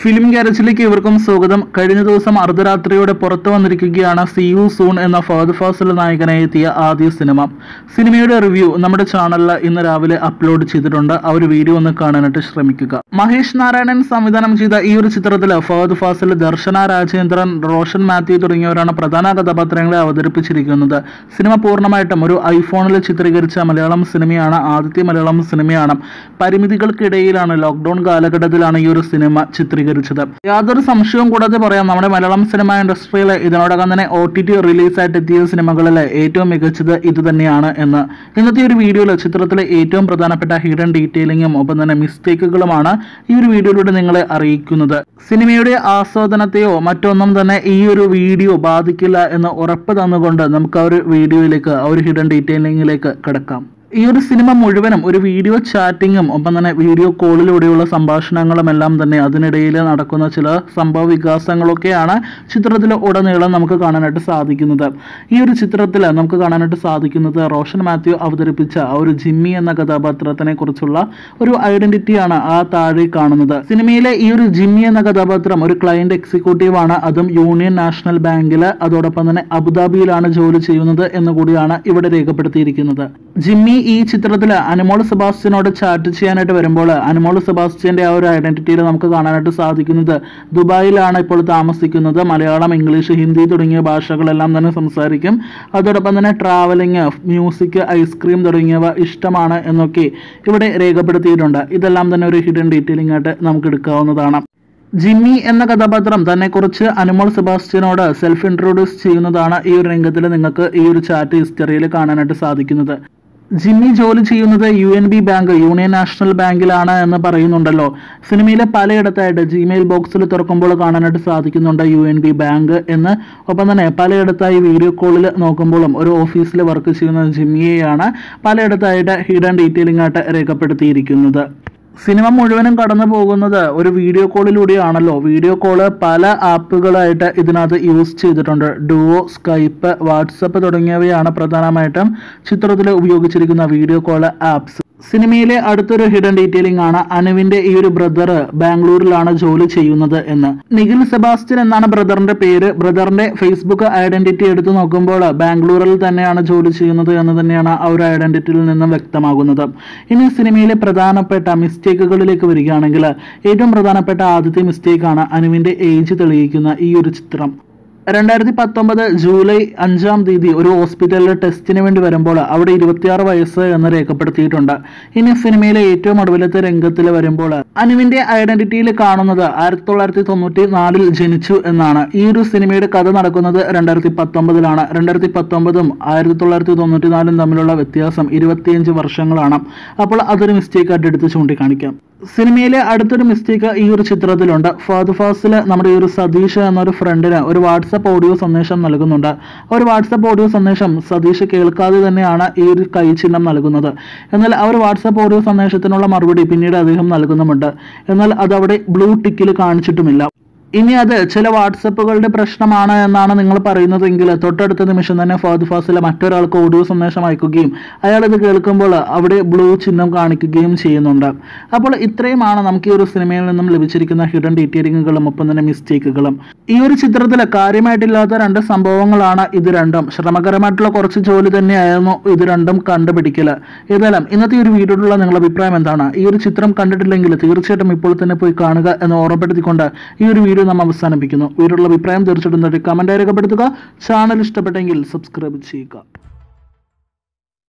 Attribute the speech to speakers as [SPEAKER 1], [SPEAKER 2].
[SPEAKER 1] film ഗ്യാരേജിലേക്ക് ഇവർക്കും സ്വാഗതം കഴിഞ്ഞ ദിവസം അർദ്ധരാത്രിയോടെ പുറത്തു വന്നിരിക്കുകയാണ് സി യു സൂൺ എന്ന ഫഹദ് ഫാസിൽ നായകനായി എത്തിയ ആദ്യ സിനിമ സിനിമയുടെ റിവ്യൂ നമ്മുടെ ചാനലിൽ ഇന്ന് രാവിലെ അപ്ലോഡ് ചെയ്തിട്ടുണ്ട് ആ ഒരു വീഡിയോ ഒന്ന് കാണാനായിട്ട് ശ്രമിക്കുക മഹേഷ് നാരായണൻ സംവിധാനം ചെയ്ത ഈ ഒരു ചിത്രത്തിൽ ഫഹദ് ഫാസിൽ ദർശന രാജേന്ദ്രൻ റോഷൻ മാത്യു തുടങ്ങിയവരാണ് പ്രധാന കഥാപാത്രങ്ങളെ അവതരിപ്പിച്ചിരിക്കുന്നത് സിനിമ പൂർണ്ണമായിട്ടും ഒരു ഐഫോണിൽ ചിത്രീകരിച്ച മലയാളം സിനിമയാണ് ആദ്യത്തെ മലയാളം സിനിമയാണ് പരിമിതികൾക്കിടയിലാണ് ലോക്ക്ഡൌൺ കാലഘട്ടത്തിലാണ് ഈ ഒരു സിനിമ ചിത്രീകരിച്ചത് യാതൊരു സംശയവും കൂടാതെ പറയാം നമ്മുടെ മലയാളം സിനിമ ഇൻഡസ്ട്രിയിൽ ഇതിനോടകം തന്നെ ഒ ടി ടി റിലീസായിട്ട് എത്തിയ സിനിമകളിൽ ഏറ്റവും മികച്ചത് ഇത് തന്നെയാണ് എന്ന് ഇന്നത്തെ ഒരു വീഡിയോയിൽ ചിത്രത്തിലെ ഏറ്റവും പ്രധാനപ്പെട്ട ഹിഡൻ ഡീറ്റെയിലിങ്ങും ഒപ്പം തന്നെ മിസ്റ്റേക്കുകളുമാണ് ഈ ഒരു വീഡിയോയിലൂടെ നിങ്ങളെ അറിയിക്കുന്നത് സിനിമയുടെ ആസ്വാദനത്തെയോ മറ്റൊന്നും തന്നെ ഈ ഒരു വീഡിയോ ബാധിക്കില്ല എന്ന് ഉറപ്പ് തന്നുകൊണ്ട് നമുക്ക് ആ ഒരു വീഡിയോയിലേക്ക് ആ ഒരു ഹിഡൻ ഡീറ്റെയിലിങ്ങിലേക്ക് കിടക്കാം ഈ ഒരു സിനിമ മുഴുവനും ഒരു വീഡിയോ ചാറ്റിങ്ങും ഒപ്പം തന്നെ വീഡിയോ കോളിലൂടെയുള്ള സംഭാഷണങ്ങളും എല്ലാം തന്നെ അതിനിടയിൽ നടക്കുന്ന ചില സംഭവ വികാസങ്ങളൊക്കെയാണ് ചിത്രത്തിൽ ഉടനീളം നമുക്ക് കാണാനായിട്ട് സാധിക്കുന്നത് ഈ ഒരു ചിത്രത്തിൽ നമുക്ക് കാണാനായിട്ട് സാധിക്കുന്നത് റോഷൻ മാത്യു അവതരിപ്പിച്ച ആ ഒരു ജിമ്മി എന്ന കഥാപാത്രത്തിനെ കുറിച്ചുള്ള ഒരു ഐഡന്റിറ്റിയാണ് ആ താഴെ കാണുന്നത് സിനിമയിലെ ഈ ഒരു ജിമ്മി എന്ന കഥാപാത്രം ഒരു ക്ലയന്റ് എക്സിക്യൂട്ടീവ് ആണ് അതും യൂണിയൻ നാഷണൽ ബാങ്കിൽ അതോടൊപ്പം തന്നെ അബുദാബിയിലാണ് ജോലി ചെയ്യുന്നത് എന്ന് കൂടിയാണ് ഇവിടെ രേഖപ്പെടുത്തിയിരിക്കുന്നത് ജിമ്മി ഈ ചിത്രത്തിൽ അനുമോൾ സെബാസ്റ്റ്യനോട് ചാറ്റ് ചെയ്യാനായിട്ട് വരുമ്പോൾ അനുമോൾ സെബാസ്റ്റ്യന്റെ ആ ഒരു ഐഡന്റിറ്റിയിൽ നമുക്ക് കാണാനായിട്ട് സാധിക്കുന്നത് ദുബായിലാണ് ഇപ്പോൾ താമസിക്കുന്നത് മലയാളം ഇംഗ്ലീഷ് ഹിന്ദി തുടങ്ങിയ ഭാഷകളെല്ലാം തന്നെ സംസാരിക്കും അതോടൊപ്പം തന്നെ ട്രാവലിംഗ് മ്യൂസിക് ഐസ്ക്രീം തുടങ്ങിയവ ഇഷ്ടമാണ് എന്നൊക്കെ ഇവിടെ രേഖപ്പെടുത്തിയിട്ടുണ്ട് ഇതെല്ലാം തന്നെ ഒരു ഹിഡൻ ഡീറ്റെയിലിംഗ് ആയിട്ട് നമുക്ക് എടുക്കാവുന്നതാണ് ജിമ്മി എന്ന കഥാപാത്രം തന്നെക്കുറിച്ച് അനുമോൾ സെബാസ്റ്റ്യനോട് സെൽഫ് ഇൻട്രൊഡ്യൂസ് ചെയ്യുന്നതാണ് ഈ ഒരു രംഗത്തിൽ നിങ്ങൾക്ക് ഈ ഒരു ചാറ്റ് ഹിസ്റ്ററിയിൽ കാണാനായിട്ട് സാധിക്കുന്നത് ജിമ്മി ജോലി ചെയ്യുന്നത് U N B bank union national ബാങ്കിലാണ് എന്ന് പറയുന്നുണ്ടല്ലോ സിനിമയിലെ പലയിടത്തായിട്ട് ജിമെയിൽ ബോക്സിൽ തുറക്കുമ്പോൾ കാണാനായിട്ട് സാധിക്കുന്നുണ്ട് യു എൻ ബി ബാങ്ക് എന്ന് ഒപ്പം തന്നെ പലയിടത്തായി വീഡിയോ കോളിൽ നോക്കുമ്പോഴും ഒരു ഓഫീസിൽ വർക്ക് ചെയ്യുന്ന ജിമ്മിയെയാണ് പലയിടത്തായിട്ട് ഹിഡൻ ഡീറ്റെയിലിംഗ് ആയിട്ട് രേഖപ്പെടുത്തിയിരിക്കുന്നത് സിനിമ മുഴുവനും കടന്നു പോകുന്നത് ഒരു വീഡിയോ കോളിലൂടെയാണല്ലോ വീഡിയോ കോള് പല ആപ്പുകളായിട്ട് ഇതിനകത്ത് യൂസ് ചെയ്തിട്ടുണ്ട് ഡുവോ സ്കൈപ്പ് വാട്സപ്പ് തുടങ്ങിയവയാണ് പ്രധാനമായിട്ടും ചിത്രത്തിൽ ഉപയോഗിച്ചിരിക്കുന്ന വീഡിയോ കോള് ആപ്സ് സിനിമയിലെ അടുത്തൊരു ഹിഡൻ ഡീറ്റെയിലിംഗ് ആണ് അനുവിന്റെ ഈ ഒരു ബ്രദർ ബാംഗ്ലൂരിലാണ് ജോലി ചെയ്യുന്നത് എന്ന് നിഖിൽ സെബാസ്റ്റ്യൻ എന്നാണ് ബ്രദറിന്റെ പേര് ബ്രദറിന്റെ ഫേസ്ബുക്ക് ഐഡന്റിറ്റി എടുത്തു നോക്കുമ്പോൾ ബാംഗ്ലൂരിൽ തന്നെയാണ് ജോലി ചെയ്യുന്നത് എന്ന് തന്നെയാണ് ആ ഒരു ഐഡന്റിറ്റിയിൽ നിന്നും വ്യക്തമാകുന്നത് ഇനി സിനിമയിലെ പ്രധാനപ്പെട്ട മിസ്റ്റേക്കുകളിലേക്ക് വരികയാണെങ്കിൽ ഏറ്റവും പ്രധാനപ്പെട്ട ആദ്യത്തെ മിസ്റ്റേക്കാണ് അനുവിന്റെ ഏജ് തെളിയിക്കുന്ന ഈ ഒരു ചിത്രം രണ്ടായിരത്തി പത്തൊമ്പത് ജൂലൈ അഞ്ചാം തീയതി ഒരു ഹോസ്പിറ്റലിൽ ടെസ്റ്റിന് വേണ്ടി വരുമ്പോൾ അവിടെ ഇരുപത്തിയാറ് വയസ്സ് എന്ന് രേഖപ്പെടുത്തിയിട്ടുണ്ട് ഇനി സിനിമയിലെ ഏറ്റവും ഒടുവിലത്തെ രംഗത്തിൽ വരുമ്പോൾ അനുവിന്റെ ഐഡന്റിറ്റിയിൽ കാണുന്നത് ആയിരത്തി തൊള്ളായിരത്തി തൊണ്ണൂറ്റി നാലിൽ ജനിച്ചു എന്നാണ് ഈ ഒരു സിനിമയുടെ കഥ നടക്കുന്നത് രണ്ടായിരത്തി പത്തൊമ്പതിലാണ് രണ്ടായിരത്തി പത്തൊമ്പതും ആയിരത്തി തൊള്ളായിരത്തി തൊണ്ണൂറ്റി നാലും തമ്മിലുള്ള വ്യത്യാസം ഇരുപത്തിയഞ്ച് വർഷങ്ങളാണ് അപ്പോൾ അതൊരു മിസ്റ്റേക്ക് ആയിട്ട് എടുത്ത് ചൂണ്ടിക്കാണിക്കാം സിനിമയിലെ അടുത്തൊരു മിസ്റ്റേക്ക് ഈ ഒരു ചിത്രത്തിലുണ്ട് ഫാദ് ഫാസിൽ നമ്മുടെ ഈ ഒരു സതീഷ് എന്നൊരു ഫ്രണ്ടിന് ഒരു വാട്സപ്പ് ഓഡിയോ സന്ദേശം നൽകുന്നുണ്ട് ആ ഒരു വാട്സപ്പ് ഓഡിയോ സന്ദേശം സതീഷ് കേൾക്കാതെ തന്നെയാണ് ഈ ഒരു കൈ ചിഹ്നം നൽകുന്നത് എന്നാൽ ആ ഒരു വാട്സപ്പ് ഓഡിയോ സന്ദേശത്തിനുള്ള മറുപടി പിന്നീട് അദ്ദേഹം നൽകുന്നുമുണ്ട് എന്നാൽ അത് അവിടെ ബ്ലൂ ടിക്കിൽ കാണിച്ചിട്ടുമില്ല ഇനി അത് ചില വാട്സപ്പുകളുടെ പ്രശ്നമാണ് എന്നാണ് നിങ്ങൾ പറയുന്നതെങ്കിൽ തൊട്ടടുത്ത നിമിഷം തന്നെ ഫാദ് ഫാസിലെ മറ്റൊരാൾക്ക് ഓഡിയോ സന്ദേശം അയക്കുകയും അയാൾ ഇത് കേൾക്കുമ്പോൾ അവിടെ ബ്ലൂ ചിഹ്നം കാണിക്കുകയും ചെയ്യുന്നുണ്ട് അപ്പോൾ ഇത്രയുമാണ് നമുക്ക് ഈ ഒരു സിനിമയിൽ നിന്നും ലഭിച്ചിരിക്കുന്ന ഹിഡൻ ഡീറ്റെയിലിങ്ങുകളും ഒപ്പം തന്നെ മിസ്റ്റേക്കുകളും ഈ ഒരു ചിത്രത്തിൽ കാര്യമായിട്ടില്ലാത്ത രണ്ട് സംഭവങ്ങളാണ് ഇത് രണ്ടും ശ്രമകരമായിട്ടുള്ള കുറച്ച് ജോലി തന്നെയായിരുന്നു ഇത് രണ്ടും കണ്ടുപിടിക്കൽ ഏതായാലും ഇന്നത്തെ ഈ ഒരു വീഡിയോയിലുള്ള നിങ്ങളുടെ അഭിപ്രായം എന്താണ് ഈ ഒരു ചിത്രം കണ്ടിട്ടില്ലെങ്കിൽ തീർച്ചയായിട്ടും ഇപ്പോൾ തന്നെ പോയി കാണുക എന്ന് ഓർമ്മപ്പെടുത്തിക്കൊണ്ട് ഈ ഒരു വീഡിയോ നാം അവസാനിപ്പിക്കുന്നു വീഡിയോയുള്ള അഭിപ്രായം തീർച്ചയായിട്ടും കമൻറ്റായി രേഖപ്പെടുത്തുക ചാനൽ ഇഷ്ടപ്പെട്ടെങ്കിൽ സബ്സ്ക്രൈബ് ചെയ്യുക